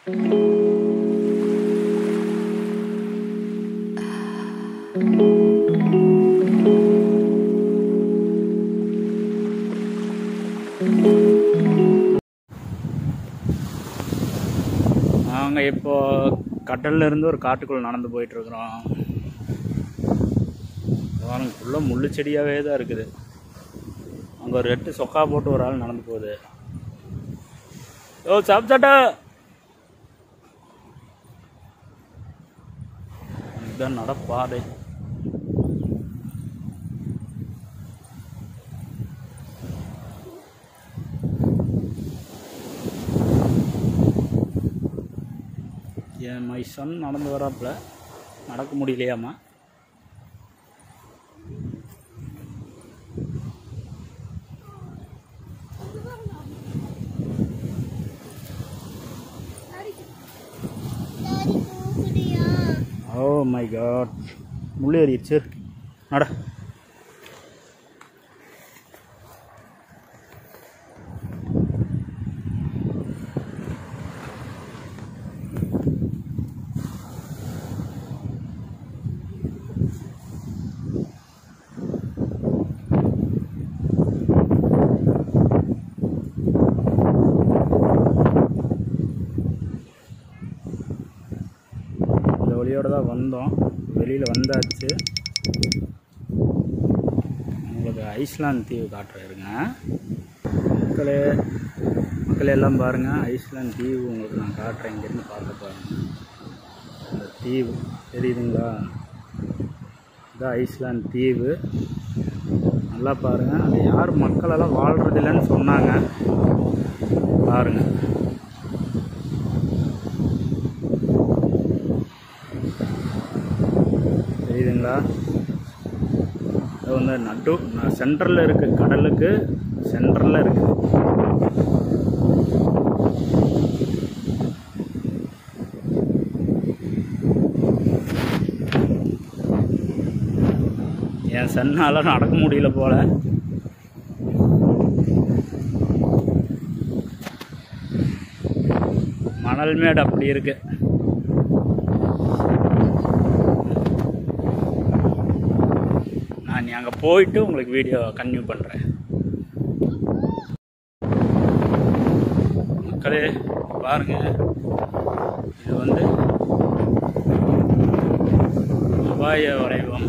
நாங்கள் இப்போ கடல்ல இருந்து ஒரு காட்டுக்குள்ள நடந்து போயிட்டு இருக்கிறோம் பாருங்க ஃபுல்லாக முள்ளு செடியாகவே தான் இருக்குது அங்கே ஒரு ரெட்டு சொக்கா போட்டு ஒரு ஆள் நடந்து போகுது ஓ சாப்பிட்டாட்டா இதுதான் நடப்பாதை என் மை சன் நடந்து வராப்புல நடக்க முடியலையாமா ஓ மை காட் முள்ளு ஏறிடுச்சு நட இந்த வழியோட தான் வந்தோம் வெளியில் வந்தாச்சு உங்களுக்கு ஐஸ்லாந்து தீவு காட்டுறாருங்க மக்களே மக்களே எல்லாம் பாருங்கள் ஐஸ்லாந்து தீவு உங்களுக்கு நான் காட்டுறேன் இங்கேருந்து பார்க்க பாருங்கள் இந்த தீவு தெரியுதுங்களா இதுதான் ஐஸ்லாந்து தீவு நல்லா பாருங்கள் அது யார் மக்களெல்லாம் வாழ்கிறதில்லன்னு சொன்னாங்க பாருங்கள் தெரியுதுங்களா அது வந்து நடு சென்டரில் இருக்குது கடலுக்கு சென்டரில் இருக்குது என் சன்னால் நடக்க முடியல போல மணல் மேடு அப்படி இருக்கு நான் அங்கே போயிட்டு உங்களுக்கு வீடியோ கன்டினியூ பண்ணுறேன் மக்களே பாருங்க இது வந்து அபாய வரைவம்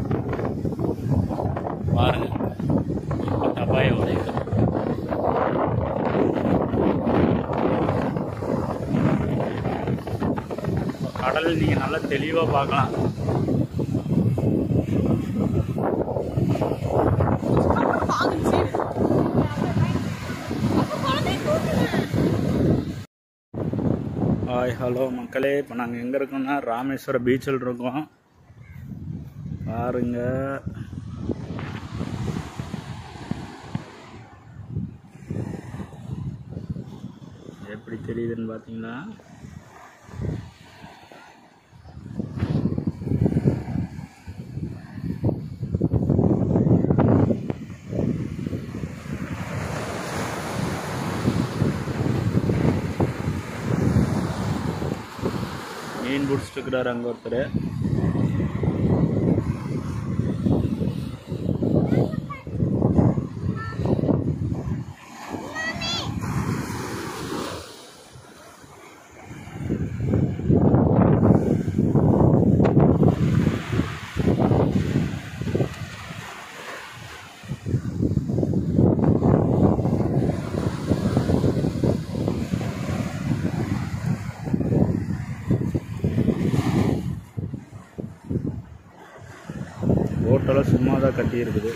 பாருங்க அபாய வரைவம் கடல் நீங்கள் நல்லா தெளிவாக பார்க்கலாம் ஹாய் ஹலோ மக்களே இப்போ நாங்கள் எங்கே இருக்கோம்னா ராமேஸ்வரம் பீச்சில் இருக்கோம் பாருங்க எப்படி தெரியுதுன்னு பார்த்தீங்களா மீன் பிடிச்சிட்டு இருக்கிறாரு அங்கே ஒருத்தர் போட்டெல்லாம் சும்மா தான் கட்டி இருக்குது